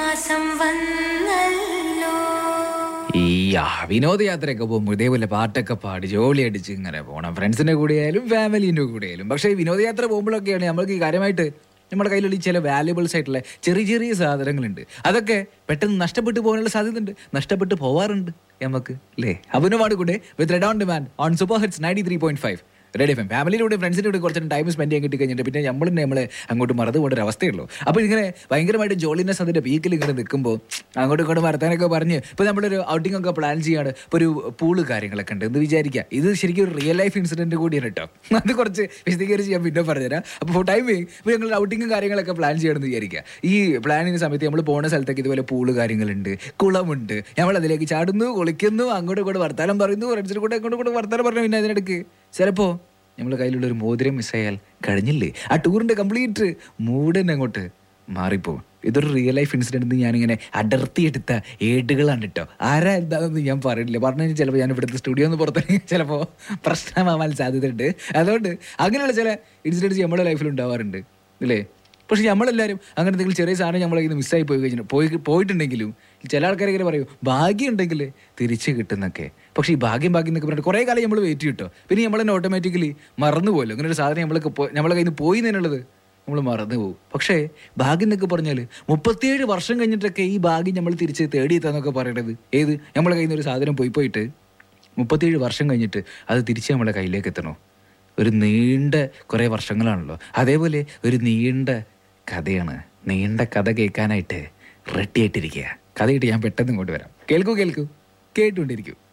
മാസം വന്നല്ലോ ഈ ആ, വിനോദയാത്രയൊക്കെ പോകുമ്പോൾ ഇതേപോലെ പാട്ടൊക്കെ പാടി ജോലി അടിച്ച് ഇങ്ങനെ പോകണം ഫ്രണ്ട്സിന്റെ കൂടെ ആയാലും ഫാമിലിന്റെ കൂടെ ആയാലും പക്ഷേ ഈ വിനോദയാത്ര പോകുമ്പോഴൊക്കെയാണ് നമ്മൾക്ക് ഈ കാര്യമായിട്ട് നമ്മുടെ കയ്യിലുള്ള ഈ ചില വാല്യുബിൾസ് ആയിട്ടുള്ള ചെറിയ ചെറിയ സാധനങ്ങളുണ്ട് അതൊക്കെ പെട്ടെന്ന് നഷ്ടപ്പെട്ടു പോകാനുള്ള സാധ്യതയുണ്ട് നഷ്ടപ്പെട്ടു പോവാറുണ്ട് നമുക്ക് അല്ലേ അഭിനവാട് കൂടെ with red on demand on super hits ninety three point five red F M ഫാമിലിയിലൂടെ ഫ്രണ്ട്സിൻ്റെ കൂടെ കുറച്ച് ടൈം സ്പെൻഡ് ചെയ്യാൻ കിട്ടി കഴിഞ്ഞിട്ട് പിന്നെ നമ്മൾ നമ്മളെ അങ്ങോട്ട് മറന്നു പോകേണ്ട ഒരു അവസ്ഥയുള്ളൂ അപ്പോൾ ഇങ്ങനെ ഭയങ്കരമായിട്ട് ജോളിനെസ് അതിൻ്റെ പീക്കിൽ ഇങ്ങനെ നിൽക്കുമ്പോൾ അങ്ങോട്ടും ഇങ്ങോട്ടും വർത്താനൊക്കെ പറഞ്ഞ് ഇപ്പോൾ നമ്മളൊരു ഔട്ടിംഗ് ഒക്കെ പ്ലാൻ ചെയ്യാണ് ഇപ്പോൾ ഒരു പൂള് കാര്യങ്ങളൊക്കെ ഉണ്ട് എന്ന് വിചാരിക്കുക ഇത് ശരിക്കും ഒരു റിയൽ ലൈഫ് ഇൻസിഡൻറ്റ് കൂടിയാണ് കേട്ടോ അത് കുറച്ച് വിശദീകരിച്ച് ഞാൻ പിന്നെ പറഞ്ഞുതരാം അപ്പോൾ ടൈം ഇപ്പോൾ ഞങ്ങൾ ഔട്ടിങ്ങും കാര്യങ്ങളൊക്കെ പ്ലാൻ ചെയ്യണമെന്ന് വിചാരിക്കുക ഈ പ്ലാനിങ് സമയത്ത് നമ്മൾ പോകുന്ന സ്ഥലത്തേക്ക് ഇതുപോലെ പൂള് കാര്യങ്ങളുണ്ട് കുളമുണ്ട് നമ്മൾ അതിലേക്ക് ചാടുന്നു കുളിക്കുന്നു അങ്ങോട്ടും ഇങ്ങോട്ട് വർത്താനം പറയുന്നു ഫ്രണ്ട്സിന് കൂടെ അങ്ങോട്ടും ഇങ്ങോട്ട് വർത്താനം പറഞ്ഞു പിന്നെ അതിനിടയ്ക്ക് ചിലപ്പോൾ നമ്മുടെ കയ്യിലുള്ള ഒരു മോതിരം മിസ്സായാൽ കഴിഞ്ഞില്ലേ ആ ടൂറിന്റെ കംപ്ലീറ്റ് മൂഡ് തന്നെ അങ്ങോട്ട് മാറിപ്പോകും ഇതൊരു റിയൽ ലൈഫ് ഇൻസിഡന്റ് ഞാനിങ്ങനെ അടർത്തിയെടുത്ത ഏടുകളാണ് കേട്ടോ ആരാ എന്താണെന്ന് ഞാൻ പറയില്ല പറഞ്ഞു കഴിഞ്ഞാൽ ചിലപ്പോൾ ഞാൻ ഇവിടുത്തെ സ്റ്റുഡിയോ ഒന്ന് പുറത്തിറങ്ങി ചിലപ്പോൾ പ്രശ്നമാവാൻ സാധ്യതയുണ്ട് അതുകൊണ്ട് അങ്ങനെയുള്ള ചില ഇൻസിഡൻസ് നമ്മുടെ ലൈഫിൽ ഉണ്ടാവാറുണ്ട് ഇല്ലേ പക്ഷെ നമ്മളെല്ലാവരും അങ്ങനെ എന്തെങ്കിലും ചെറിയ സാധനം നമ്മളെ കയ്യിൽ നിന്ന് മിസ്സായി പോയി കഴിഞ്ഞു പോയി പോയിട്ടുണ്ടെങ്കിലും ചില ആൾക്കാരെ ഇങ്ങനെ പറയും ഭാഗ്യം ഉണ്ടെങ്കിൽ തിരിച്ച് കിട്ടുന്നൊക്കെ പക്ഷേ ഈ ഭാഗ്യം ഭാഗ്യം എന്നൊക്കെ പറഞ്ഞിട്ട് കുറേ കാലം നമ്മൾ വെയിറ്റ് കിട്ടോ പിന്നെ നമ്മൾ തന്നെ ഓട്ടോമാറ്റിക്കലി മറന്നു പോയല്ലോ അങ്ങനെ ഒരു സാധനം നമ്മൾക്ക് പോ- നമ്മളെ കയ്യിൽ നിന്ന് പോയി എന്നുള്ളത് നമ്മൾ മറന്നു പോകും പക്ഷേ ഭാഗ്യം എന്നൊക്കെ പറഞ്ഞാൽ മുപ്പത്തിയേഴ് വർഷം കഴിഞ്ഞിട്ടൊക്കെ ഈ ഭാഗ്യം നമ്മൾ തിരിച്ച് തേടിയെത്താന്നൊക്കെ പറയണത് ഏത് നമ്മളെ കയ്യിൽ നിന്ന് ഒരു സാധനം പോയി പോയിട്ട് മുപ്പത്തിയേഴ് വർഷം കഴിഞ്ഞിട്ട് അത് തിരിച്ച് നമ്മളെ കയ്യിലേക്ക് എത്തണോ ഒരു നീണ്ട കുറേ വർഷങ്ങളാണല്ലോ അതേപോലെ ഒരു നീണ്ട കഥയാണ് നീണ്ട കഥ കേൾക്കാനായിട്ട് റെഡി ആയിട്ടിരിക്കുക കഥയിട്ട് ഞാൻ പെട്ടെന്ന് ഇങ്ങോട്ട് വരാം കേൾക്കൂ കേൾക്കൂ കേട്ടുകൊണ്ടിരിക്കൂ